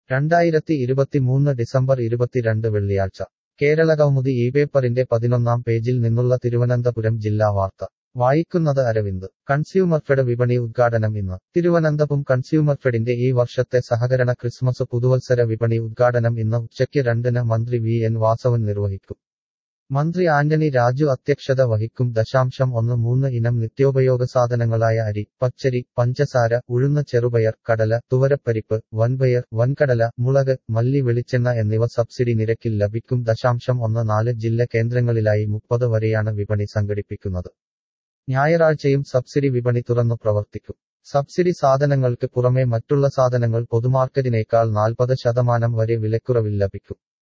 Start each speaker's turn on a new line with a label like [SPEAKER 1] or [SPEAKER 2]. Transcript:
[SPEAKER 1] രണ്ടായിരത്തി ഇരുപത്തിമൂന്ന് ഡിസംബർ ഇരുപത്തിരണ്ട് വെള്ളിയാഴ്ച കേരളകൗമുദി ഈ പേപ്പറിന്റെ പതിനൊന്നാം പേജിൽ നിന്നുള്ള തിരുവനന്തപുരം ജില്ലാ വാർത്ത വായിക്കുന്നത് അരവിന്ദ് കൺസ്യൂമർഫെഡ് വിപണി ഉദ്ഘാടനം ഇന്ന് തിരുവനന്തപുരം കൺസ്യൂമർഫെഡിന്റെ ഈ വർഷത്തെ സഹകരണ ക്രിസ്മസ് പുതുവത്സര വിപണി ഉദ്ഘാടനം ഇന്ന് ഉച്ചയ്ക്ക് രണ്ടിന് മന്ത്രി വി എൻ വാസവൻ നിർവഹിക്കും മന്ത്രി ആന്റണി രാജു അധ്യക്ഷത വഹിക്കും ദശാംശം ഒന്ന് മൂന്ന് ഇനം നിത്യോപയോഗ സാധനങ്ങളായ അരി പച്ചരി പഞ്ചസാര ഉഴുന്ന് ചെറുപയർ കടല തുവരപ്പരിപ്പ് വൻപയർ വൻകടല മുളക് മല്ലി വെളിച്ചെണ്ണ എന്നിവ സബ്സിഡി നിരക്കിൽ ലഭിക്കും ദശാംശം ഒന്ന് നാല് ജില്ല കേന്ദ്രങ്ങളിലായി മുപ്പത് വരെയാണ് വിപണി സംഘടിപ്പിക്കുന്നത് ഞായറാഴ്ചയും സബ്സിഡി വിപണി തുറന്നു പ്രവർത്തിക്കും സബ്സിഡി സാധനങ്ങൾക്ക് പുറമെ മറ്റുള്ള സാധനങ്ങൾ പൊതുമാർക്കറ്റിനേക്കാൾ നാൽപ്പത് ശതമാനം വരെ വിലക്കുറവിൽ ലഭിക്കും